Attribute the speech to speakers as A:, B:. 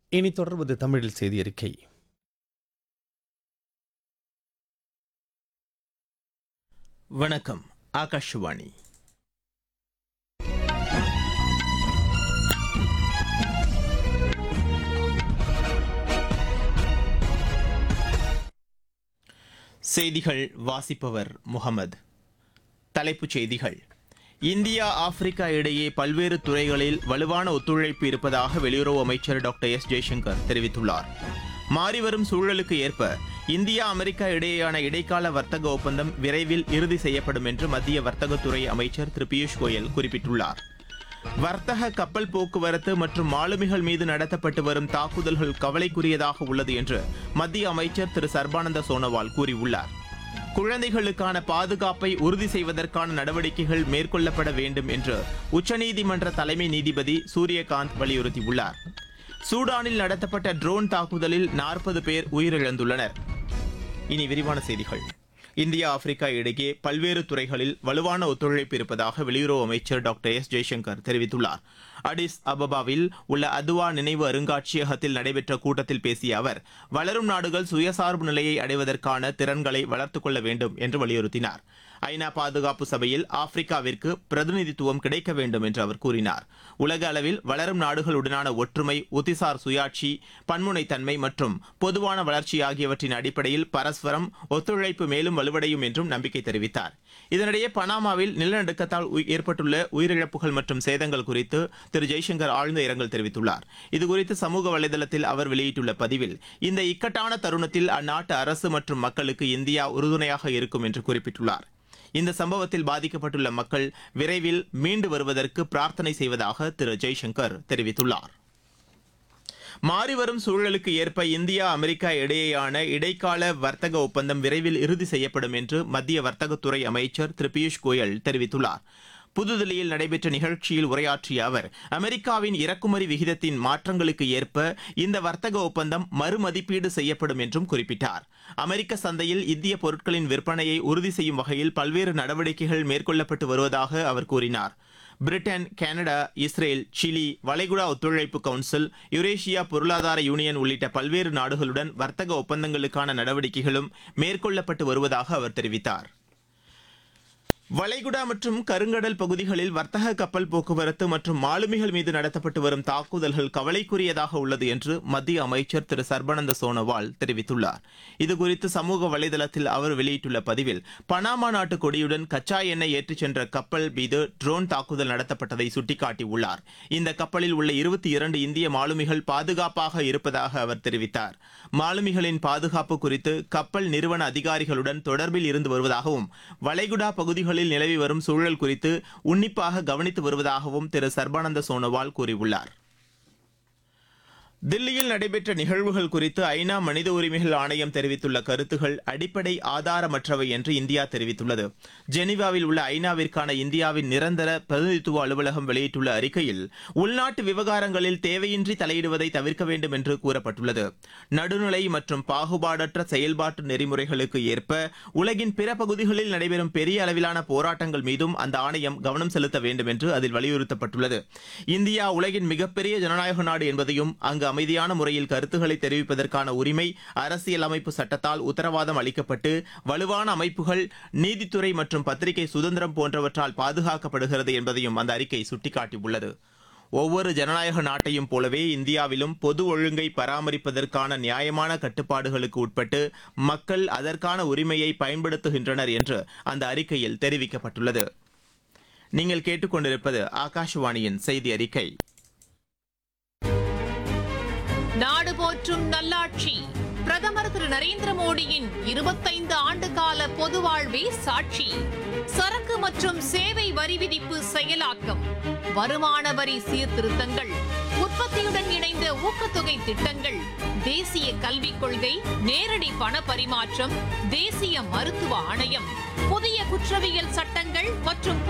A: இனி தொடர்வது தமிழில் செய்தி அறிக்கை
B: வணக்கம் ஆகாஷவாணி செய்திகள் வாசிப்பவர் முகமது தலைப்புச் செய்திகள் இந்தியா ஆப்பிரிக்கா இடையே பல்வேறு துறைகளில் வலுவான ஒத்துழைப்பு இருப்பதாக வெளியுறவு அமைச்சர் டாக்டர் எஸ் ஜெய்சங்கர் தெரிவித்துள்ளார் மாறிவரும் சூழலுக்கு ஏற்ப இந்தியா அமெரிக்கா இடையேயான இடைக்கால வர்த்தக ஒப்பந்தம் விரைவில் இறுதி செய்யப்படும் என்று மத்திய வர்த்தகத்துறை அமைச்சர் திரு பியூஷ் கோயல் குறிப்பிட்டுள்ளார் வர்த்தக கப்பல் போக்குவரத்து மற்றும் மாலுமிகள் மீது நடத்தப்பட்டு வரும் தாக்குதல்கள் கவலைக்குரியதாக உள்ளது என்று மத்திய அமைச்சர் திரு சர்பானந்த சோனோவால் கூறியுள்ளார் குழந்தைகளுக்கான பாதுகாப்பை உறுதி செய்வதற்கான நடவடிக்கைகள் மேற்கொள்ளப்பட வேண்டும் என்று உச்சநீதிமன்ற தலைமை நீதிபதி சூரியகாந்த் வலியுறுத்தியுள்ளார் சூடானில் நடத்தப்பட்ட ட்ரோன் தாக்குதலில் நாற்பது பேர் உயிரிழந்துள்ளனர் இனி விரிவான செய்திகள் இந்தியா ஆப்பிரிக்கா இடையே பல்வேறு துறைகளில் வலுவான ஒத்துழைப்பு இருப்பதாக வெளியுறவு அமைச்சர் டாக்டர் எஸ் ஜெய்சங்கர் தெரிவித்துள்ளார் அடிஸ் அபபாவில் உள்ள அதுவா நினைவு அருங்காட்சியகத்தில் நடைபெற்ற கூட்டத்தில் பேசிய அவர் வளரும் நாடுகள் சுயசார்பு நிலையை அடைவதற்கான திறன்களை வளர்த்துக் கொள்ள வேண்டும் என்று வலியுறுத்தினார் ஐநா பாதுகாப்பு சபையில் ஆப்பிரிக்காவிற்கு பிரதிநிதித்துவம் கிடைக்க வேண்டும் என்று அவர் கூறினார் உலக அளவில் வளரும் நாடுகளுடனான ஒற்றுமை உத்திசார் சுயாட்சி பன்முனைத்தன்மை மற்றும் பொதுவான வளர்ச்சி ஆகியவற்றின் அடிப்படையில் பரஸ்பரம் ஒத்துழைப்பு மேலும் வலுவடையும் என்றும் நம்பிக்கை தெரிவித்தார் இதனிடையே பனாமாவில் நிலநடுக்கத்தால் உய்- ஏற்பட்டுள்ள உயிரிழப்புகள் மற்றும் சேதங்கள் குறித்து திரு ஜெய்சங்கர் ஆழ்ந்த இரங்கல் தெரிவித்துள்ளார் இதுகுறித்து சமூக வலைதளத்தில் அவர் வெளியிட்டுள்ள பதிவில் இந்த இக்கட்டான தருணத்தில் அந்நாட்டு அரசு மற்றும் மக்களுக்கு இந்தியா உறுதுணையாக இருக்கும் என்று குறிப்பிட்டுள்ளார் இந்த சம்பவத்தில் பாதிக்கப்பட்டுள்ள மக்கள் விரைவில் மீண்டு வருவதற்கு பிரார்த்தனை செய்வதாக திரு ஜெய்சங்கர் தெரிவித்துள்ளார் மாறிவரும் சூழலுக்கு ஏற்ப இந்தியா அமெரிக்கா இடையேயான இடைக்கால வர்த்தக ஒப்பந்தம் விரைவில் இறுதி செய்யப்படும் என்று மத்திய வர்த்தகத்துறை அமைச்சர் திரு பியூஷ் கோயல் தெரிவித்துள்ளார் புதுதில்லியில் நடைபெற்ற நிகழ்ச்சியில் உரையாற்றிய அவர் அமெரிக்காவின் இறக்குமதி விகிதத்தின் மாற்றங்களுக்கு ஏற்ப இந்த வர்த்தக ஒப்பந்தம் மறுமதிப்பீடு செய்யப்படும் என்றும் குறிப்பிட்டார் அமெரிக்க சந்தையில் இந்திய பொருட்களின் விற்பனையை உறுதி செய்யும் வகையில் பல்வேறு நடவடிக்கைகள் மேற்கொள்ளப்பட்டு வருவதாக அவர் கூறினார் பிரிட்டன் கனடா இஸ்ரேல் சிலி வளைகுடா ஒத்துழைப்பு கவுன்சில் யுரேஷியா பொருளாதார யூனியன் உள்ளிட்ட பல்வேறு நாடுகளுடன் வர்த்தக ஒப்பந்தங்களுக்கான நடவடிக்கைகளும் மேற்கொள்ளப்பட்டு வருவதாக அவர் தெரிவித்தார் வளைகுடா மற்றும் கருங்கடல் பகுதிகளில் வர்த்தக கப்பல் போக்குவரத்து மற்றும் மாலுமிகள் மீது நடத்தப்பட்டு வரும் தாக்குதல்கள் கவலைக்குரியதாக உள்ளது என்று மத்திய அமைச்சர் திரு சர்பானந்த சோனோவால் தெரிவித்துள்ளார் இதுகுறித்து சமூக வலைதளத்தில் அவர் வெளியிட்டுள்ள பதிவில் பனாமா நாட்டு கொடியுடன் கச்சா எண்ணெய் ஏற்றிச் சென்ற கப்பல் மீது ட்ரோன் தாக்குதல் நடத்தப்பட்டதை சுட்டிக்காட்டியுள்ளார் இந்த கப்பலில் உள்ள இருபத்தி இரண்டு இந்திய மாலுமிகள் பாதுகாப்பாக இருப்பதாக அவர் தெரிவித்தார் மாலுமிகளின் பாதுகாப்பு குறித்து கப்பல் நிறுவன அதிகாரிகளுடன் தொடர்பில் இருந்து வருவதாகவும் வளைகுடா பகுதிகளில் நிலவி வரும் சூழல் குறித்து உன்னிப்பாக கவனித்து வருவதாகவும் திரு சர்பானந்த சோனோவால் கூறியுள்ளார் தில்லியில் நடைபெற்ற நிகழ்வுகள் குறித்து ஐநா மனித உரிமைகள் ஆணையம் தெரிவித்துள்ள கருத்துகள் அடிப்படை ஆதாரமற்றவை என்று இந்தியா தெரிவித்துள்ளது ஜெனீவாவில் உள்ள ஐநாவிற்கான இந்தியாவின் நிரந்தர பிரதிநிதித்துவ அலுவலகம் வெளியிட்டுள்ள அறிக்கையில் உள்நாட்டு விவகாரங்களில் தேவையின்றி தலையிடுவதை தவிர்க்க வேண்டும் என்று கூறப்பட்டுள்ளது நடுநிலை மற்றும் பாகுபாடற்ற செயல்பாட்டு நெறிமுறைகளுக்கு ஏற்ப உலகின் பிற பகுதிகளில் நடைபெறும் பெரிய அளவிலான போராட்டங்கள் மீதும் அந்த ஆணையம் கவனம் செலுத்த வேண்டும் என்று அதில் வலியுறுத்தப்பட்டுள்ளது இந்தியா உலகின் மிகப்பெரிய ஜனநாயக நாடு என்பதையும் அங்கு அமைதியான முறையில் கருத்துக்களை தெரிவிப்பதற்கான உரிமை அரசியல் அமைப்பு சட்டத்தால் உத்தரவாதம் அளிக்கப்பட்டு வலுவான அமைப்புகள் நீதித்துறை மற்றும் பத்திரிகை சுதந்திரம் போன்றவற்றால் பாதுகாக்கப்படுகிறது என்பதையும் அந்த அறிக்கை சுட்டிக்காட்டியுள்ளது ஒவ்வொரு ஜனநாயக நாட்டையும் போலவே இந்தியாவிலும் பொது ஒழுங்கை பராமரிப்பதற்கான நியாயமான கட்டுப்பாடுகளுக்கு உட்பட்டு மக்கள் அதற்கான உரிமையை பயன்படுத்துகின்றனர் என்று அந்த அறிக்கையில் தெரிவிக்கப்பட்டுள்ளது நீங்கள் கேட்டுக்கொண்டிருப்பது ஆகாஷவாணியின் செய்தி அறிக்கை
C: நாடு போற்றும் நல்லாட்சி பிரதமர் திரு நரேந்திர மோடியின் இருபத்தைந்து ஆண்டு கால பொது வாழ்வே சாட்சி சரக்கு மற்றும் சேவை வரி விதிப்பு செயலாக்கம் வருமான வரி சீர்திருத்தங்கள் உற்பத்தியுடன் இணைந்த ஊக்கத்தொகை திட்டங்கள் தேசிய கல்விக் கொள்கை நேரடி பண பரிமாற்றம் தேசிய மருத்துவ ஆணையம் புதிய குற்றவியல் சட்டங்கள் மற்றும்